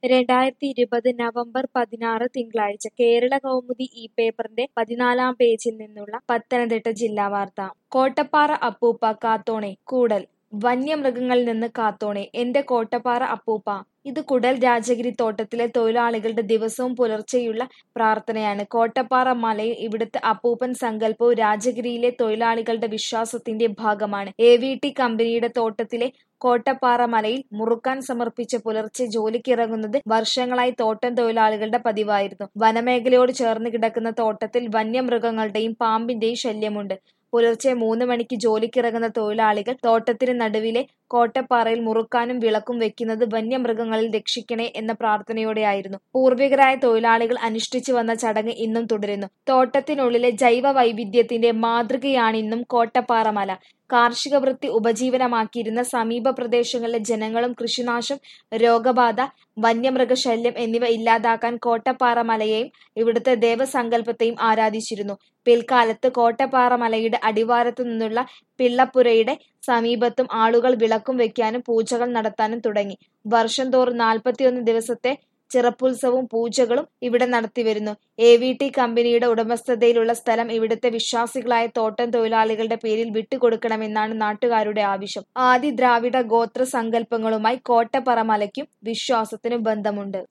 രണ്ടായിരത്തി ഇരുപത് നവംബർ പതിനാറ് തിങ്കളാഴ്ച കേരള കൗമുദി ഈ പേപ്പറിന്റെ പതിനാലാം പേജിൽ നിന്നുള്ള പത്തനംതിട്ട ജില്ലാ വാർത്ത കോട്ടപ്പാറ അപ്പൂപ്പ കാത്തോണെ കൂടൽ വന്യമൃഗങ്ങളിൽ നിന്ന് കാത്തോണെ എന്റെ കോട്ടപ്പാറ അപ്പൂപ്പ ഇത് കുടൽ രാജഗിരി തോട്ടത്തിലെ തൊഴിലാളികളുടെ ദിവസവും പുലർച്ചെയുള്ള പ്രാർത്ഥനയാണ് കോട്ടപ്പാറ മലയിൽ ഇവിടുത്തെ അപ്പൂപ്പൻ സങ്കല്പവും രാജഗിരിയിലെ തൊഴിലാളികളുടെ വിശ്വാസത്തിന്റെ ഭാഗമാണ് എ വി ടി കമ്പനിയുടെ തോട്ടത്തിലെ കോട്ടപ്പാറ മലയിൽ മുറുക്കാൻ സമർപ്പിച്ച പുലർച്ചെ ജോലിക്കിറങ്ങുന്നത് വർഷങ്ങളായി തോട്ടം തൊഴിലാളികളുടെ പതിവായിരുന്നു വനമേഖലയോട് ചേർന്ന് കിടക്കുന്ന തോട്ടത്തിൽ വന്യമൃഗങ്ങളുടെയും പാമ്പിന്റെയും ശല്യമുണ്ട് പുലർച്ചെ മൂന്ന് മണിക്ക് ജോലിക്കിറങ്ങുന്ന തൊഴിലാളികൾ തോട്ടത്തിന് നടുവിലെ കോട്ടപ്പാറയിൽ മുറുക്കാനും വിളക്കും വെക്കുന്നത് വന്യമൃഗങ്ങളിൽ രക്ഷിക്കണേ എന്ന പ്രാർത്ഥനയോടെയായിരുന്നു പൂർവികരായ തൊഴിലാളികൾ അനുഷ്ഠിച്ചു വന്ന ചടങ്ങ് ഇന്നും തുടരുന്നു തോട്ടത്തിനുള്ളിലെ ജൈവ വൈവിധ്യത്തിന്റെ മാതൃകയാണിന്നും കോട്ടപ്പാറ മല കാർഷിക വൃത്തി ഉപജീവനമാക്കിയിരുന്ന സമീപ പ്രദേശങ്ങളിലെ ജനങ്ങളും കൃഷിനാശം രോഗബാധ വന്യമൃഗശല്യം എന്നിവ ഇല്ലാതാക്കാൻ കോട്ടപ്പാറ മലയെയും ഇവിടുത്തെ ദേവസങ്കല്പത്തെയും ആരാധിച്ചിരുന്നു പിൽക്കാലത്ത് കോട്ടപ്പാറ മലയുടെ അടിവാരത്തു നിന്നുള്ള പിള്ളപ്പുരയുടെ സമീപത്തും ആളുകൾ വിളക്കും വെക്കാനും പൂജകൾ നടത്താനും തുടങ്ങി വർഷം തോറും നാൽപ്പത്തിയൊന്ന് ദിവസത്തെ ചിറപ്പുത്സവവും പൂജകളും ഇവിടെ നടത്തിവരുന്നു എ വി ടി കമ്പനിയുടെ ഉടമസ്ഥതയിലുള്ള സ്ഥലം ഇവിടുത്തെ വിശ്വാസികളായ തോട്ടം തൊഴിലാളികളുടെ പേരിൽ വിട്ടുകൊടുക്കണമെന്നാണ് നാട്ടുകാരുടെ ആവശ്യം ആദി ദ്രാവിഡ ഗോത്ര സങ്കല്പങ്ങളുമായി കോട്ടപ്പറ മലയ്ക്കും വിശ്വാസത്തിനും ബന്ധമുണ്ട്